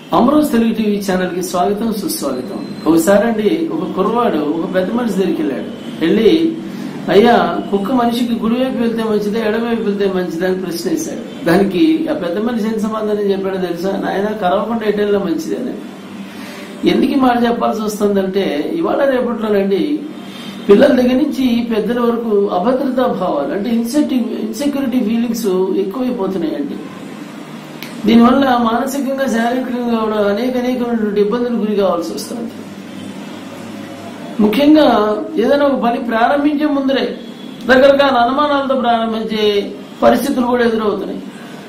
అమరోజ్ Telugu TV channel కి స్వాగతం సుస్వాగతం ఒకసారి అండి ఒక కుర్రవాడు ఒక పెద్ద మనిషి దగ్గరికి వెళ్ళాడు వెళ్ళి అయ్యా కుక్క మనిషికి కుడివైపు వెళ్తే మంచిదే ఎడవైపు వెళ్తే మంచిదే అని ప్రశ్న వేశాడు దానికి ఆ పెద్ద మనిషి ఏం సమాధానం చెప్పాడో తెలుసా నాయన కరవకుండా ఎటెళ్ళ మంచిదేనే ఎందుకు ఈ మాట చెప్పాల్సి వస్తుందంటే ఇవాళ రేపట్లోనండి పిల్లల దగ్గర నుంచి పెద్దల వరకు అభద్రతా భావాలు అంటే ఇన్సెక్టి ఇన్సెక్యూరిటీ ఫీలింగ్స్ ఎక్కువైపోతున్నాయండి దీనివల్ల మానసికంగా శారీరకంగా కూడా అనేక అనేకమైనటువంటి ఇబ్బందులు గురి కావాల్సి వస్తుంది ముఖ్యంగా ఏదైనా ఒక పని ప్రారంభించే ముందరే రకరకాల అనుమానాలతో ప్రారంభించే పరిస్థితులు కూడా ఎదురవుతున్నాయి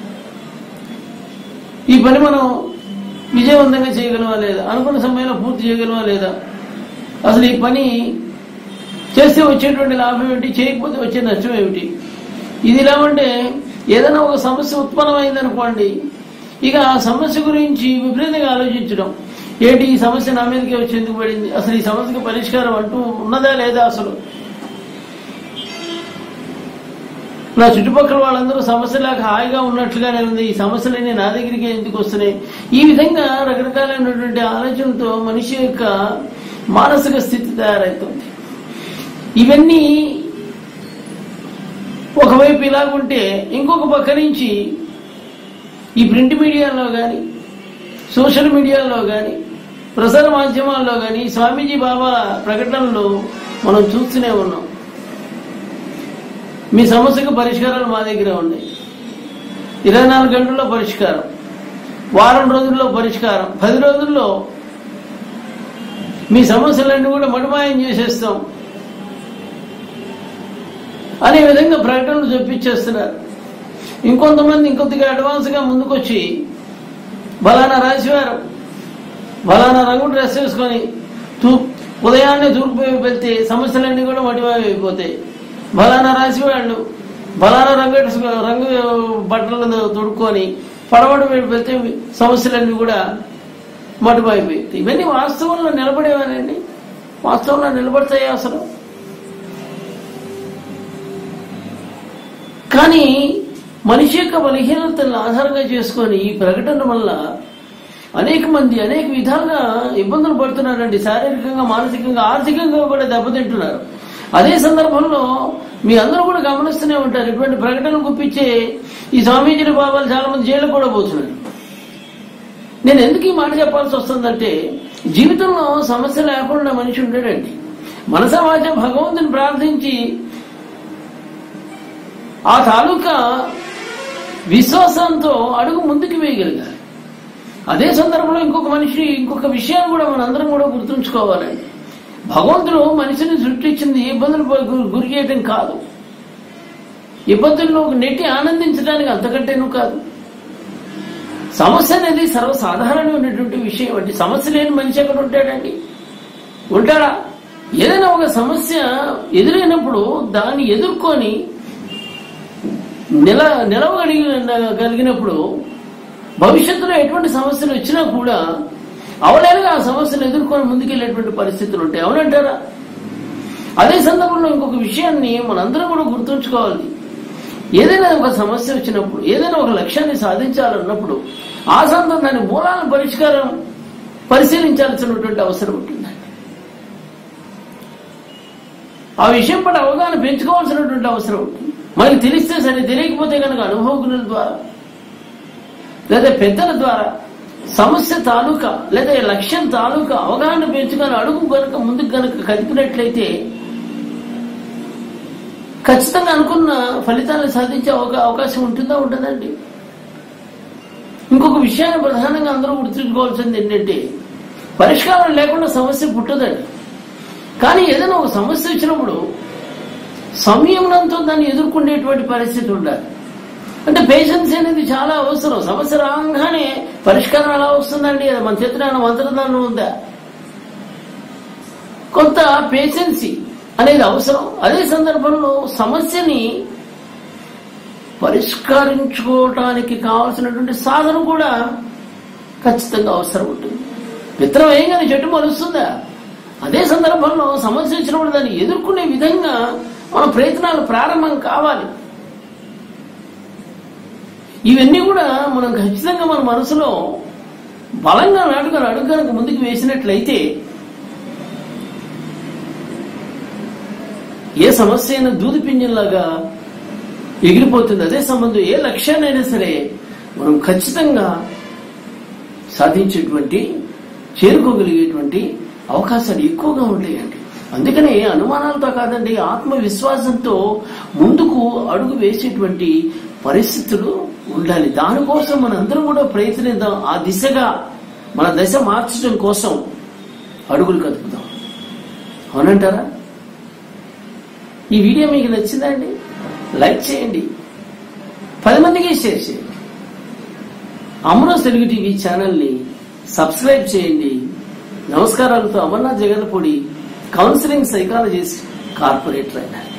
ఈ పని మనం విజయవంతంగా చేయగలమా లేదా అనుకున్న సమయంలో పూర్తి చేయగలమా లేదా అసలు ఈ పని చేస్తే వచ్చేటువంటి లాభం ఏమిటి చేయకపోతే వచ్చే నష్టం ఏమిటి ఇది ఇలా ఉంటే ఏదైనా ఒక సమస్య ఉత్పన్నమైందనుకోండి ఇక ఆ సమస్య గురించి విపరీతంగా ఆలోచించడం ఏంటి ఈ సమస్య నా మీదకి వచ్చి ఎందుకు పడింది అసలు ఈ సమస్యకి పరిష్కారం అంటూ ఉన్నదా లేదా అసలు నా చుట్టుపక్కల వాళ్ళందరూ సమస్య లేక హాయిగా ఉన్నట్లుగానే ఉంది ఈ సమస్యలన్నీ నా దగ్గరికి ఎందుకు వస్తున్నాయి ఈ విధంగా రకరకాలైనటువంటి ఆలోచనతో మనిషి యొక్క మానసిక స్థితి తయారవుతుంది ఇవన్నీ ఒకవైపు ఇలాగుంటే ఇంకొక పక్క నుంచి ఈ ప్రింట్ మీడియాలో కానీ సోషల్ మీడియాలో కానీ ప్రసార మాధ్యమాల్లో కానీ స్వామీజీ బాబా ప్రకటనలు మనం చూస్తూనే ఉన్నాం మీ సమస్యకు పరిష్కారాలు మా దగ్గర ఉన్నాయి ఇరవై నాలుగు గంటల్లో పరిష్కారం వారం రోజుల్లో పరిష్కారం పది రోజుల్లో మీ సమస్యలన్నీ కూడా మటుమాయం చేసేస్తాం అనే విధంగా ప్రకటనలు చూపించేస్తున్నారు ఇంకొంతమంది ఇంకొద్దిగా అడ్వాన్స్ గా ముందుకొచ్చి బలానా రాశివారు బలానా రంగు డ్రెస్ వేసుకొని తూ ఉదయాన్నే తూర్పు వైపు వెళ్తే సమస్యలన్నీ కూడా మటిమైపోతాయి బలానా రాశి వాళ్ళు బలానా రంగు వేసుకొని- రంగు బట్టలను తొడుక్కొని పడవడు వైపు వెళ్తే సమస్యలన్నీ కూడా మటుమైపోతాయి ఇవన్నీ వాస్తవంలో నిలబడేవానండి వాస్తవంలో నిలబడతాయి అసలు కానీ మనిషి యొక్క బలహీనతలను ఆధారంగా చేసుకొని ఈ ప్రకటన వల్ల అనేక మంది అనేక విధాలుగా ఇబ్బందులు పడుతున్నారండి శారీరకంగా మానసికంగా ఆర్థికంగా కూడా దెబ్బతింటున్నారు అదే సందర్భంలో మీ అందరూ కూడా గమనిస్తూనే ఉంటారు ఇటువంటి ప్రకటనలు గుప్పించే ఈ స్వామీజీల బాబాలు చాలా మంది జైలు కూడా పోతున్నారు నేను ఎందుకు ఈ మాట చెప్పాల్సి వస్తుందంటే జీవితంలో సమస్య లేకుండా మనిషి ఉండడండి మనస వాచ భగవంతుని ప్రార్థించి ఆ తాలూకా విశ్వాసంతో అడుగు ముందుకు వేయగలిగారు అదే సందర్భంలో ఇంకొక మనిషి ఇంకొక విషయాన్ని కూడా మనందరం కూడా గుర్తుంచుకోవాలండి భగవంతుడు మనిషిని సృష్టించింది ఇబ్బందులు గు- గురి చేయడం కాదు ఇబ్బందుల్లో నెట్టి ఆనందించడానికి అంతకంటేనూ కాదు సమస్య అనేది సర్వసాధారణమైనటువంటి విషయం అండి సమస్య లేని మనిషి ఎక్కడ ఉంటాడండి ఉంటాడా ఏదైనా ఒక సమస్య ఎదురైనప్పుడు దాన్ని ఎదుర్కొని నిల నిలవగలిగినప్పుడు భవిష్యత్తులో ఎటువంటి సమస్యలు వచ్చినా కూడా అవలేలుగా ఆ సమస్యను ఎదుర్కొని ముందుకెళ్లేటువంటి పరిస్థితులు ఉంటాయి అవునంటారా అదే సందర్భంలో ఇంకొక విషయాన్ని మనందరం కూడా గుర్తుంచుకోవాలి ఏదైనా ఒక సమస్య వచ్చినప్పుడు ఏదైనా ఒక లక్ష్యాన్ని సాధించాలన్నప్పుడు ఆ సందర్భం దాని మూలాలను పరిష్కారం పరిశీలించాల్సినటువంటి అవసరం ఉంటుందండి ఆ విషయం పట్ల అవగాహన పెంచుకోవాల్సినటువంటి అవసరం ఉంటుంది మనకి తెలిస్తే సరే తెలియకపోతే కనుక అనుభవజ్ఞుల ద్వారా లేదా పెద్దల ద్వారా సమస్య తాలూకా లేదా ఈ లక్ష్యం తాలూకా అవగాహన పెంచుకొని అడుగు కనుక ముందుకు కనుక కదిపినట్లయితే ఖచ్చితంగా అనుకున్న ఫలితాలను సాధించే అవకా- అవకాశం ఉంటుందా ఉంటుందండి ఇంకొక విషయాన్ని ప్రధానంగా అందరూ గుర్తుంచుకోవాల్సింది ఏంటంటే పరిష్కారం లేకుండా సమస్య పుట్టదండి కానీ ఏదైనా ఒక సమస్య వచ్చినప్పుడు సంయమనంతో దాన్ని ఎదుర్కొనేటువంటి పరిస్థితి ఉండాలి అంటే పేషెన్స్ అనేది చాలా అవసరం సమస్య రాగానే పరిష్కారం ఎలా వస్తుందండి అది మన చేతిలో ఏమైనా మంత్రదానం ఉందా కొంత పేషెన్సీ అనేది అవసరం అదే సందర్భంలో సమస్యని పరిష్కరించుకోవటానికి కావాల్సినటువంటి సాధన కూడా ఖచ్చితంగా అవసరం ఉంటుంది విత్తనం వేయగానే చెట్టు మొలుస్తుందా అదే సందర్భంలో సమస్య వచ్చినప్పుడు దాన్ని ఎదుర్కొనే విధంగా మన ప్రయత్నాలు ప్రారంభం కావాలి ఇవన్నీ కూడా మనం ఖచ్చితంగా మన మనసులో బలంగా నాటుకొని అడుగు కనుక ముందుకు వేసినట్లయితే ఏ సమస్య అయినా దూది పింజంలాగా ఎగిరిపోతుంది అదే సంబంధం ఏ లక్ష్యాన్నైనా సరే మనం ఖచ్చితంగా సాధించేటువంటి చేరుకోగలిగేటువంటి అవకాశాలు ఎక్కువగా ఉంటాయండి అందుకనే అనుమానాలతో కాదండి ఆత్మవిశ్వాసంతో ముందుకు అడుగు వేసేటువంటి పరిస్థితులు ఉండాలి దానికోసం మనందరం కూడా ప్రయత్నిద్దాం ఆ దిశగా మన దశ మార్చడం కోసం అడుగులు కదుపుదాం అవునంటారా ఈ వీడియో మీకు నచ్చిందండి లైక్ చేయండి పది మందికి షేర్ చేయండి అమరోజ్ తెలుగు టీవీ ఛానల్ని సబ్స్క్రైబ్ చేయండి నమస్కారాలతో Amarnath Jaganpudi counselling psychologist corporator అయినారు